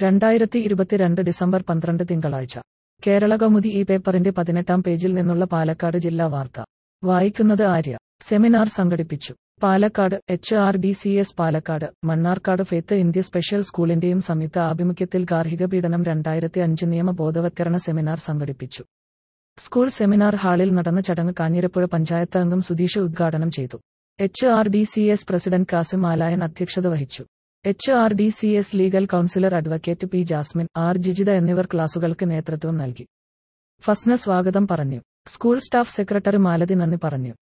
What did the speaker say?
രണ്ടായിരത്തി ഇരുപത്തിരണ്ട് ഡിസംബർ പന്ത്രണ്ട് തിങ്കളാഴ്ച കേരള കൗമുദി ഈ പേപ്പറിന്റെ പതിനെട്ടാം പേജിൽ നിന്നുള്ള പാലക്കാട് ജില്ലാ വാർത്ത വായിക്കുന്നത് ആര്യ സെമിനാർ സംഘടിപ്പിച്ചു Palakkad H R D C S Palakkad Mannarkkad Faith India special സ്കൂളിന്റെയും സംയുക്ത ആഭിമുഖ്യത്തിൽ ഗാർഹിക പീഡനം രണ്ടായിരത്തി അഞ്ച് നിയമ ബോധവത്കരണ സെമിനാർ സംഘടിപ്പിച്ചു സ്കൂൾ സെമിനാർ ഹാളിൽ നടന്ന ചടങ്ങ് കാഞ്ഞിരപ്പുഴ പഞ്ചായത്ത് അംഗം സുധീഷ് ഉദ്ഘാടനം ചെയ്തു H R D C S president Kasim Alayan അധ്യക്ഷത വഹിച്ചു H R D C S legal counsellor advocate P Jasmine R Jijitha എന്നിവർ ക്ലാസുകൾക്ക് നേതൃത്വം നൽകി ഫസ്ന സ്വാഗതം പറഞ്ഞു സ്കൂൾ സ്റ്റാഫ് സെക്രട്ടറി മാലതി നന്ദി പറഞ്ഞു